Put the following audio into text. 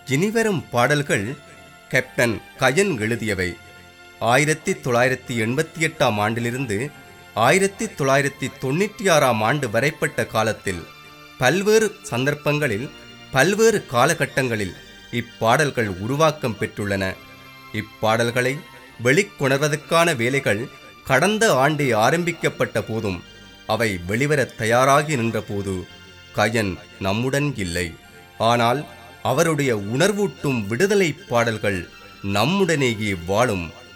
இனிவரும் பாடல்கள் கேப்டன் கயன் எழுதியவை ஆயிரத்தி தொள்ளாயிரத்தி எண்பத்தி எட்டாம் ஆண்டிலிருந்து ஆயிரத்தி தொள்ளாயிரத்தி தொண்ணூற்றி ஆறாம் ஆண்டு வரைப்பட்ட காலத்தில் பல்வேறு சந்தர்ப்பங்களில் பல்வேறு காலகட்டங்களில் இப்பாடல்கள் உருவாக்கம் பெற்றுள்ளன இப்பாடல்களை வெளிக்கொணர்வதற்கான வேலைகள் கடந்த ஆண்டே ஆரம்பிக்கப்பட்ட போதும் அவை வெளிவரத் தயாராகி நின்றபோது கயன் நம்முடன் இல்லை ஆனால் அவருடைய உணர்வூட்டும் விடுதலை பாடல்கள் நம்முடனேயே வாழும்